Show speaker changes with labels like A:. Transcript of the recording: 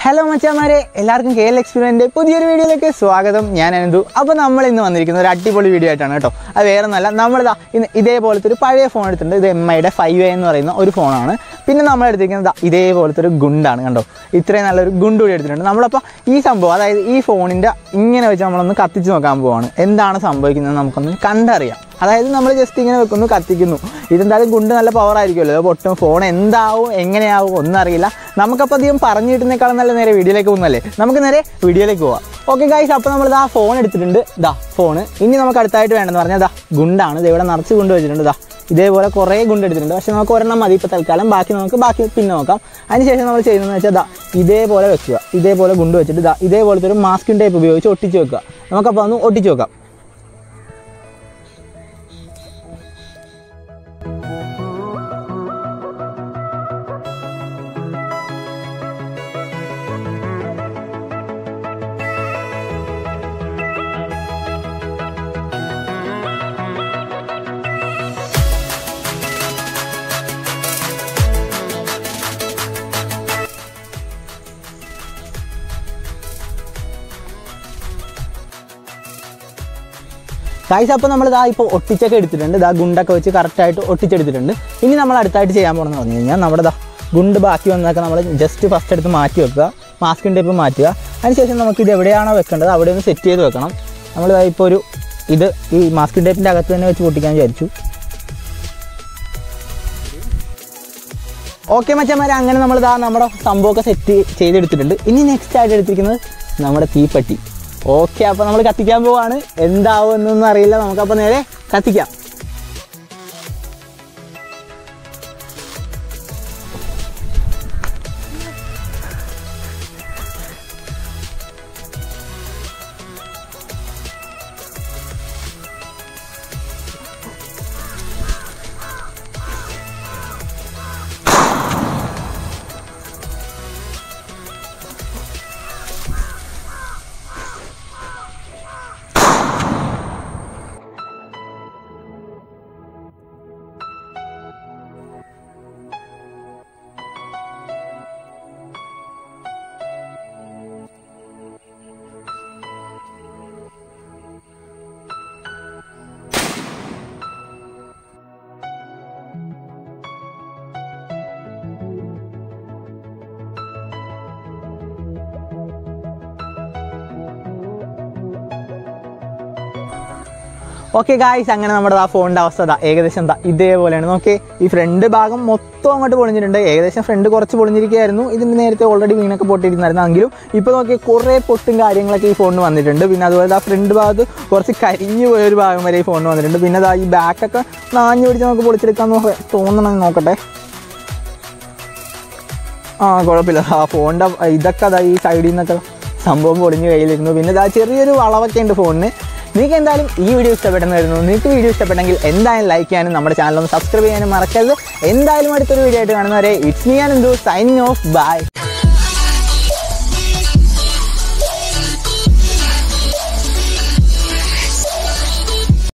A: hello മച്ചാമാരെ എല്ലാവർക്കും K L എക്സ്പീരിയൻ്റെ പുതിയൊരു വീഡിയോയിലേക്ക് സ്വാഗതം ഞാൻ അനന്തു അപ്പോൾ നമ്മൾ ഇന്ന് വന്നിരിക്കുന്ന ഒരു അടിപൊളി വീഡിയോ ആയിട്ടാണ് കേട്ടോ അത് വേറെ ഒന്നല്ല നമ്മളിതാ ഇന്ന് ഇതേപോലത്തെ ഒരു പഴയ ഫോൺ എടുത്തിട്ടുണ്ട് ഇത് എം ഐയുടെ ഫൈവ് എ എന്ന് പറയുന്ന ഒരു ഫോണാണ് പിന്നെ നമ്മൾ എടുത്തിരിക്കുന്നത് ദാ ഇതേപോലത്തെ ഒരു ഗുണ്ടാണ് കണ്ടോ ഇത്രയും നല്ലൊരു ഗുണ്ട് കൂടി എടുത്തിട്ടുണ്ട് നമ്മളപ്പോൾ ഈ സംഭവം അതായത് ഈ ഫോണിൻ്റെ ഇങ്ങനെ വെച്ച് നമ്മളൊന്ന് കത്തിച്ച് നോക്കാൻ പോവാണ് എന്താണ് സംഭവിക്കുന്നത് നമുക്കൊന്ന് കണ്ടറിയാം അതായത് നമ്മൾ ജസ്റ്റ് ഇങ്ങനെ വെക്കുന്നു കത്തിക്കുന്നു ഇതെന്തായാലും ഗുണ്ട് നല്ല പവർ ആയിരിക്കുമല്ലോ ഇത് പൊട്ടും ഫോൺ എന്താവും എങ്ങനെയാവും ഒന്നും അറിയില്ല നമുക്കപ്പോൾ അധികം പറഞ്ഞു കിട്ടുന്നേക്കാളും നല്ല നേരെ വീഡിയോയിലേക്ക് പോകുന്നല്ലേ നമുക്ക് നേരെ വീഡിയോയിലേക്ക് പോവാം ഓക്കെ ഗൈസ് അപ്പോൾ നമ്മൾ ഇതാ ഫോൺ എടുത്തിട്ടുണ്ട് ദാ ഫോൺ ഇനി നമുക്ക് അടുത്തായിട്ട് വേണമെന്ന് പറഞ്ഞാൽ ദാ ഗുണ്ടാണ് ഇത് ഇവിടെ നിറച്ച് ഗുണ്ട് വെച്ചിട്ടുണ്ട് ദാ ഇതേപോലെ കുറേ ഗുണ്ട് എടുത്തിട്ടുണ്ട് പക്ഷേ നമുക്ക് ഒരെണ്ണം മതി ഇപ്പോൾ തൽക്കാലം ബാക്കി നമുക്ക് ബാക്കി പിന്നെ നോക്കാം അതിനുശേഷം നമ്മൾ ചെയ്യുന്നതെന്ന് വെച്ചാൽ ദാ ഇതേപോലെ വെക്കുക ഇതേപോലെ ഗുണ്ട് വെച്ചിട്ട് ദാ ഇതേപോലത്തെ ഒരു മാസ്കിൻ ടൈപ്പ് ഉപയോഗിച്ച് ഒട്ടിച്ച് വെക്കുക നമുക്കപ്പോൾ ഒന്ന് ഒട്ടിച്ച് വെക്കാം ഗൈസ് അപ്പോൾ നമ്മൾ ഇതാ ഇപ്പോൾ ഒട്ടിച്ചൊക്കെ എടുത്തിട്ടുണ്ട് ഇതാ ഗുണ്ടൊക്കെ വെച്ച് കറക്റ്റായിട്ട് ഒട്ടിച്ചെടുത്തിട്ടുണ്ട് ഇനി നമ്മൾ അടുത്തായിട്ട് ചെയ്യാൻ പോകണമെന്ന് പറഞ്ഞു കഴിഞ്ഞാൽ നമ്മുടെ ദാ ഗുണ്ട് ബാക്കി വന്നതൊക്കെ നമ്മൾ ജസ്റ്റ് ഫസ്റ്റ് എടുത്ത് മാറ്റി വെക്കുക മാസ്കിൻ ടേപ്പ് മാറ്റുക അതിനുശേഷം നമുക്ക് ഇത് എവിടെയാണോ വെക്കേണ്ടത് അവിടെ ഒന്ന് സെറ്റ് ചെയ്ത് വെക്കണം നമ്മൾ ഇപ്പോൾ ഒരു ഇത് ഈ മാസ്കിൻ ടേപ്പിൻ്റെ അകത്ത് തന്നെ വെച്ച് പൊട്ടിക്കാൻ വിചാരിച്ചു ഓക്കെ മച്ചന്മാരെ അങ്ങനെ നമ്മൾ ഇതാ നമ്മുടെ സംഭവമൊക്കെ സെറ്റ് ചെയ്തെടുത്തിട്ടുണ്ട് ഇനി നെക്സ്റ്റ് ആയിട്ട് എടുത്തിരിക്കുന്നത് നമ്മുടെ തീപ്പെട്ടി ഓക്കെ അപ്പോൾ നമ്മൾ കത്തിക്കാൻ പോവാണ് എന്താവും എന്നൊന്നും അറിയില്ല നമുക്കപ്പോൾ നേരെ കത്തിക്കാം ഓക്കെ ഗായ്സ് അങ്ങനെ നമ്മുടെ ആ ഫോണിൻ്റെ അവസ്ഥ ദാ ഏകദേശം ദാ ഇതേപോലെയാണ് നോക്കി ഈ ഫ്രണ്ട് ഭാഗം മൊത്തം അങ്ങോട്ട് പൊളിഞ്ഞിട്ടുണ്ട് ഏകദേശം ഫ്രണ്ട് കുറച്ച് പൊളിഞ്ഞിരിക്കുകയായിരുന്നു ഇതിന് നേരത്തെ ഓൾറെഡി വീണൊക്കെ പൊട്ടിയിരുന്നായിരുന്നു എങ്കിലും ഇപ്പോൾ നോക്കി കുറേ പൊട്ടും കാര്യങ്ങളൊക്കെ ഈ ഫോണിന് വന്നിട്ടുണ്ട് പിന്നെ അതുപോലെ ആ ഫ്രണ്ട് ഭാഗത്ത് കുറച്ച് കരിഞ്ഞു പോയ ഒരു ഭാഗം വരെ ഈ ഫോണിന് വന്നിട്ടുണ്ട് പിന്നെ അതാ ഈ ബാക്കൊക്കെ നാഞ്ഞു പിടിച്ച് നമുക്ക് പൊളിച്ചെടുക്കാമെന്ന് തോന്നണം നോക്കട്ടെ ആ കുഴപ്പമില്ല ആ ഫോണിൻ്റെ ഇതൊക്കെ അതാ ഈ സൈഡിൽ നിന്നൊക്കെ സംഭവം പൊളിഞ്ഞ് കയ്യിലിരുന്നു പിന്നെ ഇതാ ചെറിയൊരു വളവൊക്കെ ഉണ്ട് ഫോണിന് നിങ്ങൾക്ക് എന്തായാലും ഈ വീഡിയോ ഇഷ്ടപ്പെട്ടെന്നായിരുന്നു നിങ്ങൾക്ക് വീഡിയോ ഇഷ്ടപ്പെട്ടെങ്കിൽ എന്തായാലും ലൈക്ക് ചെയ്യാനും നമ്മുടെ ചാനൽ ഒന്ന് സബ്സ്ക്രൈബ് ചെയ്യാനും മറക്കരുത് എന്തായാലും അടുത്തൊരു വീഡിയോ ആയിട്ട് കാണുന്നവരെ it's me and signing off by